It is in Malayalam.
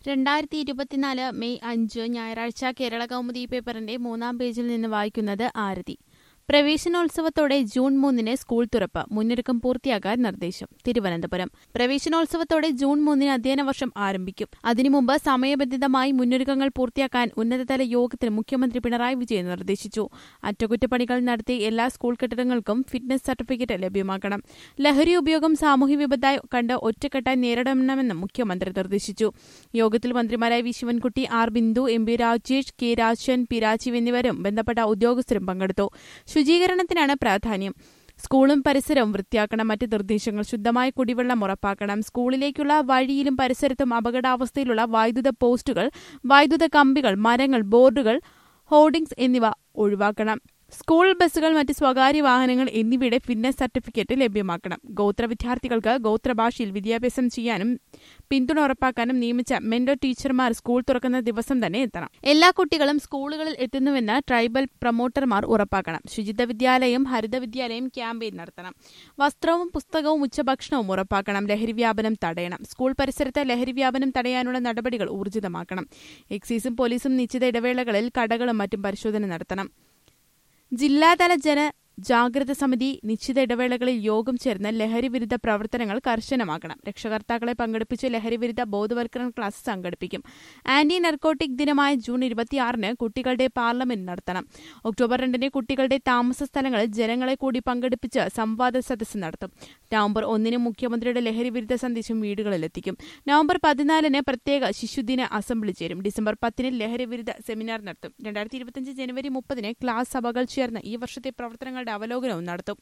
രണ്ടായിരത്തി ഇരുപത്തിനാല് മെയ് അഞ്ച് ഞായറാഴ്ച കേരള കൗമുദി പേപ്പറിന്റെ മൂന്നാം പേജിൽ നിന്ന് വായിക്കുന്നത് ആരതി പ്രവേശനോത്സവത്തോടെ ജൂൺ മൂന്നിന് സ്കൂൾ തുറപ്പ് മുന്നൊരുക്കം പൂർത്തിയാക്കാൻ നിർദ്ദേശം തിരുവനന്തപുരം പ്രവേശനോത്സവത്തോടെ ജൂൺ മൂന്നിന് അധ്യയന വർഷം ആരംഭിക്കും അതിനു മുമ്പ് സമയബന്ധിതമായി മുന്നൊരുക്കങ്ങൾ പൂർത്തിയാക്കാൻ ഉന്നതതല യോഗത്തിൽ മുഖ്യമന്ത്രി പിണറായി വിജയൻ നിർദ്ദേശിച്ചു അറ്റകുറ്റപ്പണികൾ നടത്തി എല്ലാ സ്കൂൾ കെട്ടിടങ്ങൾക്കും ഫിറ്റ്നസ് സർട്ടിഫിക്കറ്റ് ലഭ്യമാക്കണം ലഹരി ഉപയോഗം സാമൂഹ്യ വിപത്തായി കണ്ട് ഒറ്റക്കെട്ടായി നേരിടണമെന്നും മുഖ്യമന്ത്രി നിർദ്ദേശിച്ചു യോഗത്തിൽ മന്ത്രിമാരായ V Sivankutty R Bindu M B Rajesh K Rajan P Rajeev എന്നിവരും ബന്ധപ്പെട്ട ഉദ്യോഗസ്ഥരും പങ്കെടുത്തു ശുചീകരണത്തിനാണ് പ്രാധാന്യം സ്കൂളും പരിസരവും വൃത്തിയാക്കണം മറ്റ് നിർദ്ദേശങ്ങൾ ശുദ്ധമായ കുടിവെള്ളം ഉറപ്പാക്കണം സ്കൂളിലേക്കുള്ള വഴിയിലും പരിസരത്തും അപകടാവസ്ഥയിലുള്ള വൈദ്യുത പോസ്റ്റുകൾ വൈദ്യുത കമ്പികൾ മരങ്ങൾ ബോർഡുകൾ ഹോർഡിംഗ്സ് എന്നിവ ഒഴിവാക്കണം സ്കൂൾ ബസ്സുകൾ മറ്റ് സ്വകാര്യ വാഹനങ്ങൾ എന്നിവയുടെ ഫിറ്റ്നസ് സർട്ടിഫിക്കറ്റ് ലഭ്യമാക്കണം ഗോത്ര വിദ്യാർത്ഥികൾക്ക് ഗോത്രഭാഷയിൽ വിദ്യാഭ്യാസം ചെയ്യാനും പിന്തുണ ഉറപ്പാക്കാനും നിയമിച്ച മെന്റർ ടീച്ചർമാർ സ്കൂൾ തുറക്കുന്ന ദിവസം തന്നെ എത്തണം എല്ലാ കുട്ടികളും സ്കൂളുകളിൽ എത്തുന്നുവെന്ന് ട്രൈബൽ പ്രൊമോട്ടർമാർ ഉറപ്പാക്കണം ശുചിത്വ വിദ്യാലയം ഹരിത വിദ്യാലയം ക്യാമ്പയിൻ നടത്തണം വസ്ത്രവും പുസ്തകവും ഉച്ചഭക്ഷണവും ഉറപ്പാക്കണം ലഹരി വ്യാപനം തടയണം സ്കൂൾ പരിസരത്ത് ലഹരി വ്യാപനം തടയാനുള്ള നടപടികൾ ഊർജിതമാക്കണം എക്സൈസും പോലീസും നിശ്ചിത ഇടവേളകളിൽ കടകളും മറ്റും പരിശോധന നടത്തണം ജില്ലാതല ജന ജാഗ്രത സമിതി നിശ്ചിത ഇടവേളകളിൽ യോഗം ചേർന്ന് ലഹരി വിരുദ്ധ പ്രവർത്തനങ്ങൾ കർശനമാക്കണം രക്ഷകർത്താക്കളെ പങ്കെടുപ്പിച്ച് ലഹരി വിരുദ്ധ ബോധവൽക്കരണ ക്ലാസ് സംഘടിപ്പിക്കും ആന്റി നർക്കോട്ടിക് ദിനമായ ജൂൺ ഇരുപത്തിയാറിന് കുട്ടികളുടെ പാർലമെന്റ് നടത്തണം ഒക്ടോബർ രണ്ടിന് കുട്ടികളുടെ താമസ സ്ഥലങ്ങളിൽ ജനങ്ങളെ കൂടി പങ്കെടുപ്പിച്ച് സംവാദ സദസ്സ് നടത്തും നവംബർ ഒന്നിന് മുഖ്യമന്ത്രിയുടെ ലഹരി വിരുദ്ധ സന്ദേശം വീടുകളിലെത്തിക്കും നവംബർ പതിനാലിന് പ്രത്യേക ശിശുദിന അസംബ്ലി ചേരും ഡിസംബർ പത്തിന് ലഹരി വിരുദ്ധ സെമിനാർ നടത്തും രണ്ടായിരത്തി ഇരുപത്തിയഞ്ച് ജനുവരി മുപ്പതിന് ക്ലാസ് സഭകൾ ചേർന്ന് ഈ വർഷത്തെ പ്രവർത്തനങ്ങളുടെ അവലോകനവും നടത്തും